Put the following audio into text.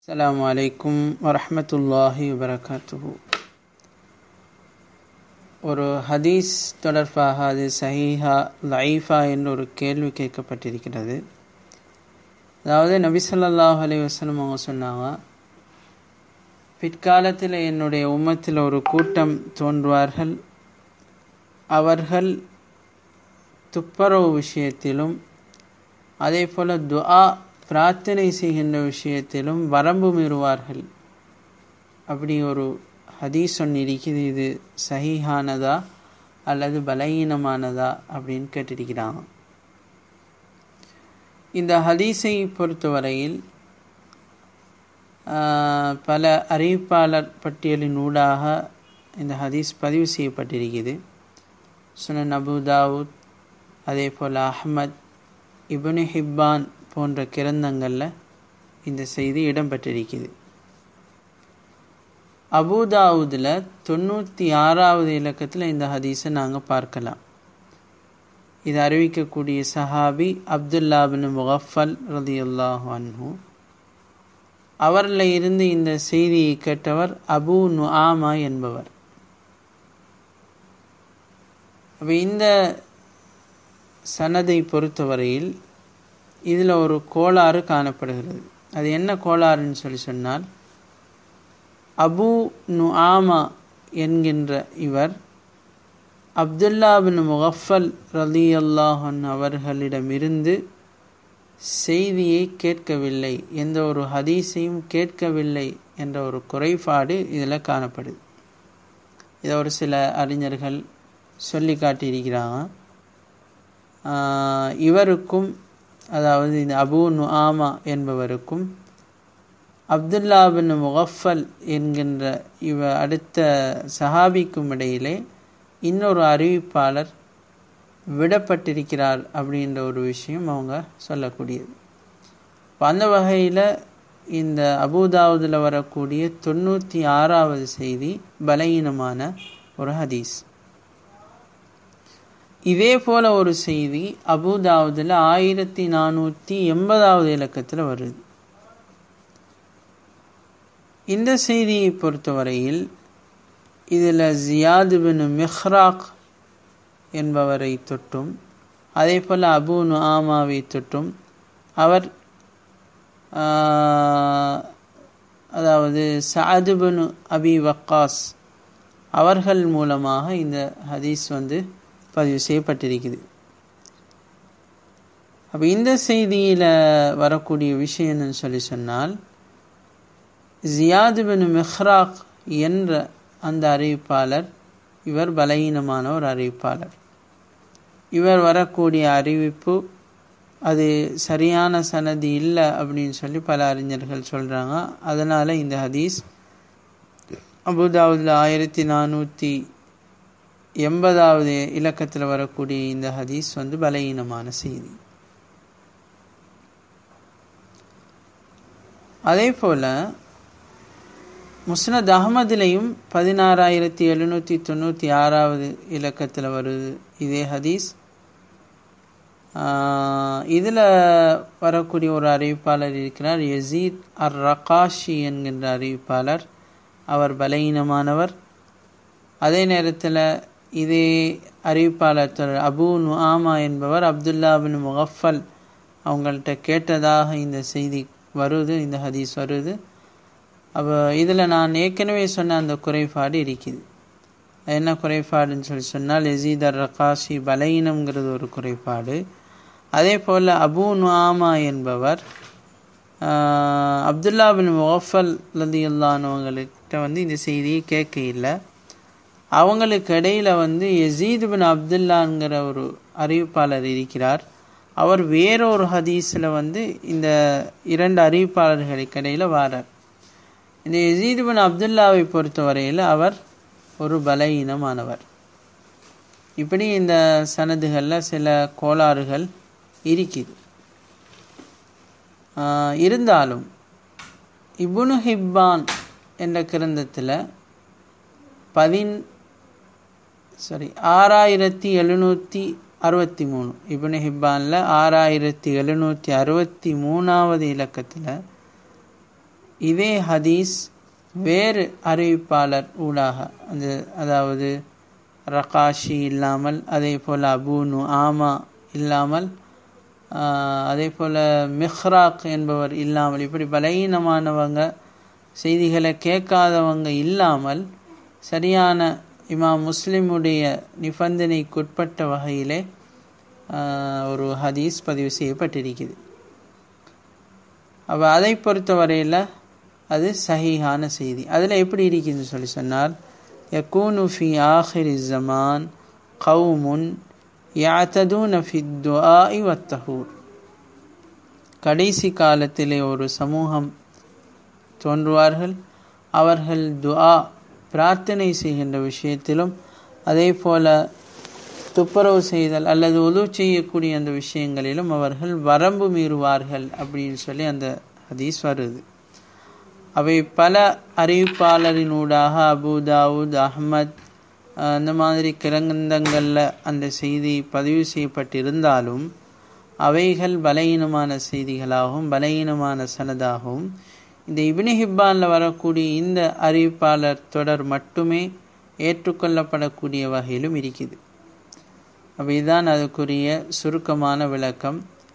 السلام عليكم ورحمة الله وبركاته ஒரு ஹதீஸ் தொடர்பாக அது சஹீஹா லைஃபா என்று ஒரு கேள்வி கேட்கப்பட்டிருக்கிறது அதாவது நபி ஸல்லல்லாஹு அலைஹி வஸல்லம் அவங்க சொன்னாங்க பிற்காலத்தில் என்னுடைய உம்மத்தில் ஒரு கூட்டம் தோன்றுவார்கள் அவர்கள் துப்புரவு விஷயத்திலும் அதே போல் துஆ பிரார்த்தனை செய்கின்ற விஷயத்திலும் வரம்பு மீறுவார்கள் அப்படி ஒரு ஹதீஸ் ஒன்று இருக்குது இது சஹீஹானதா அல்லது பலகீனமானதா அப்படின்னு கேட்டிருக்கிறாங்க இந்த ஹதீஸை பொறுத்தவரையில் பல அறிவிப்பாளர் பட்டியலின் ஊடாக இந்த ஹதீஸ் பதிவு செய்யப்பட்டிருக்குது சுனன் அபு தாவூத் அதே போல் அஹ்மத் இபுனு ஹிப்பான் போன்ற கிரந்தங்களில் இந்த செய்தி இடம்பெற்றிருக்குது அபுதாவுதில் தொண்ணூற்றி ஆறாவது இலக்கத்தில் இந்த ஹதீஸை நாங்கள் பார்க்கலாம் இது அறிவிக்கக்கூடிய சஹாபி அப்துல்லாபின் முகஃபல் ரதியுல்லாஹு அன்ஹு அவரில் இருந்து இந்த செய்தியை கேட்டவர் அபு நுஆமா என்பவர் அப்போ இந்த சனதை பொறுத்தவரையில் இதில் ஒரு கோளாறு காணப்படுகிறது அது என்ன கோளாறுன்னு சொல்லி சொன்னால் அபு நுஆமா என்கின்ற இவர் அப்துல்லா பின் முகஃபல் ரலி அல்லாஹன் அவர்களிடமிருந்து செய்தியை கேட்கவில்லை எந்த ஒரு ஹதீஸையும் கேட்கவில்லை என்ற ஒரு குறைபாடு இதில் காணப்படுது இதை ஒரு சில அறிஞர்கள் சொல்லி காட்டியிருக்கிறாங்க இவருக்கும் அதாவது இந்த அபு நுஆமா என்பவருக்கும் அப்துல்லா பின் முகஃபல் என்கின்ற இவ அடுத்த சஹாபிக்கும் இடையிலே இன்னொரு அறிவிப்பாளர் விடப்பட்டிருக்கிறார் அப்படின்ற ஒரு விஷயம் அவங்க சொல்லக்கூடியது அந்த வகையில் இந்த அபுதாவுதில் வரக்கூடிய தொண்ணூற்றி ஆறாவது செய்தி பலகீனமான ஒரு ஹதீஸ் இதே போல ஒரு செய்தி அபுதாவுதில் ஆயிரத்தி நானூற்றி எண்பதாவது இலக்கத்தில் வருது இந்த செய்தியை பொறுத்தவரையில் இதில் ஜியாது பின் மிஹ்ராக் என்பவரை தொட்டும் அதே போல் அபு நுஆமாவை தொட்டும் அவர் அதாவது சாது பின் அபி வக்காஸ் அவர்கள் மூலமாக இந்த ஹதீஸ் வந்து பதிவு செய்யப்பட்டிருக்குது அப்போ இந்த செய்தியில் வரக்கூடிய விஷயம் என்னன்னு சொல்லி சொன்னால் ஜியாது பின் மெஹ்ராக் என்ற அந்த அறிவிப்பாளர் இவர் பலகீனமான ஒரு அறிவிப்பாளர் இவர் வரக்கூடிய அறிவிப்பு அது சரியான சனதி இல்லை அப்படின்னு சொல்லி பல அறிஞர்கள் சொல்கிறாங்க அதனால் இந்த ஹதீஸ் அபுதாவுதில் ஆயிரத்தி நானூற்றி எண்பதாவது இலக்கத்தில் வரக்கூடிய இந்த ஹதீஸ் வந்து பலகீனமான செய்தி அதே போல் முஸ்னத் அகமதுலையும் பதினாறாயிரத்தி எழுநூற்றி தொண்ணூற்றி ஆறாவது இலக்கத்தில் வருது இதே ஹதீஸ் இதில் வரக்கூடிய ஒரு அறிவிப்பாளர் இருக்கிறார் யசீத் அர் ரகாஷி என்கின்ற அறிவிப்பாளர் அவர் பலகீனமானவர் அதே நேரத்தில் இதே அறிவிப்பாளர் அபு நுஆமா என்பவர் அப்துல்லா பின் முகஃபல் அவங்கள்ட்ட கேட்டதாக இந்த செய்தி வருது இந்த ஹதீஸ் வருது அப்போ இதில் நான் ஏற்கனவே சொன்ன அந்த குறைபாடு இருக்குது என்ன குறைபாடுன்னு சொல்லி சொன்னால் எசீதர் ரகாஷி பலகீனம்ங்கிறது ஒரு குறைபாடு அதே போல் அபு நுஆமா என்பவர் அப்துல்லா பின் முகஃபல் லதியுல்லானவங்கள்கிட்ட வந்து இந்த செய்தியை கேட்க இல்லை அவங்களுக்கு இடையில் வந்து எசீத் பின் அப்துல்லாங்கிற ஒரு அறிவிப்பாளர் இருக்கிறார் அவர் வேறொரு ஹதீஸில் வந்து இந்த இரண்டு அறிவிப்பாளர்களுக்கு இடையில் வாரார் இந்த எசீத் பின் அப்துல்லாவை பொறுத்தவரையில் அவர் ஒரு பலகீனமானவர் இப்படி இந்த சனதுகளில் சில கோளாறுகள் இருக்குது இருந்தாலும் இபுனு ஹிப்பான் என்ற கிரந்தத்தில் பதின் சாரி ஆறாயிரத்தி எழுநூற்றி அறுபத்தி மூணு இபுனு ஹிப்பானில் ஆறாயிரத்தி எழுநூற்றி அறுபத்தி மூணாவது இலக்கத்தில் இதே ஹதீஸ் வேறு அறிவிப்பாளர் ஊடாக அந்த அதாவது ரகாஷி இல்லாமல் அதே போல் அபூனு ஆமா இல்லாமல் அதே போல் மிஹ்ராக் என்பவர் இல்லாமல் இப்படி பலகீனமானவங்க செய்திகளை கேட்காதவங்க இல்லாமல் சரியான இமாம் முஸ்லிமுடைய நிபந்தனைக்குட்பட்ட வகையிலே ஒரு ஹதீஸ் பதிவு செய்யப்பட்டிருக்குது அப்போ அதை பொறுத்த வரையில் அது சஹீஹான செய்தி அதில் எப்படி இருக்குதுன்னு சொல்லி சொன்னால் யக்கூனு ஃபி ஆஹிரி ஜமான் கவுமுன் யாத்ததூன ஃபி துஆஇ வத்தஹூர் கடைசி காலத்திலே ஒரு சமூகம் தோன்றுவார்கள் அவர்கள் துஆ பிரார்த்தனை செய்கின்ற விஷயத்திலும் அதே போல துப்புரவு செய்தல் அல்லது உதவு செய்யக்கூடிய அந்த விஷயங்களிலும் அவர்கள் வரம்பு மீறுவார்கள் அப்படின்னு சொல்லி அந்த ஹதீஸ் வருது அவை பல அறிவிப்பாளரினூடாக அபுதாவுத் அஹ்மத் அந்த மாதிரி கிரந்தங்களில் அந்த செய்தி பதிவு செய்யப்பட்டிருந்தாலும் அவைகள் பலகீனமான செய்திகளாகவும் பலகீனமான சனதாகவும் இந்த இபினி ஹிப்பானில் வரக்கூடிய இந்த அறிவிப்பாளர் தொடர் மட்டுமே ஏற்றுக்கொள்ளப்படக்கூடிய வகையிலும் இருக்குது அப்போ இதுதான் அதுக்குரிய சுருக்கமான விளக்கம்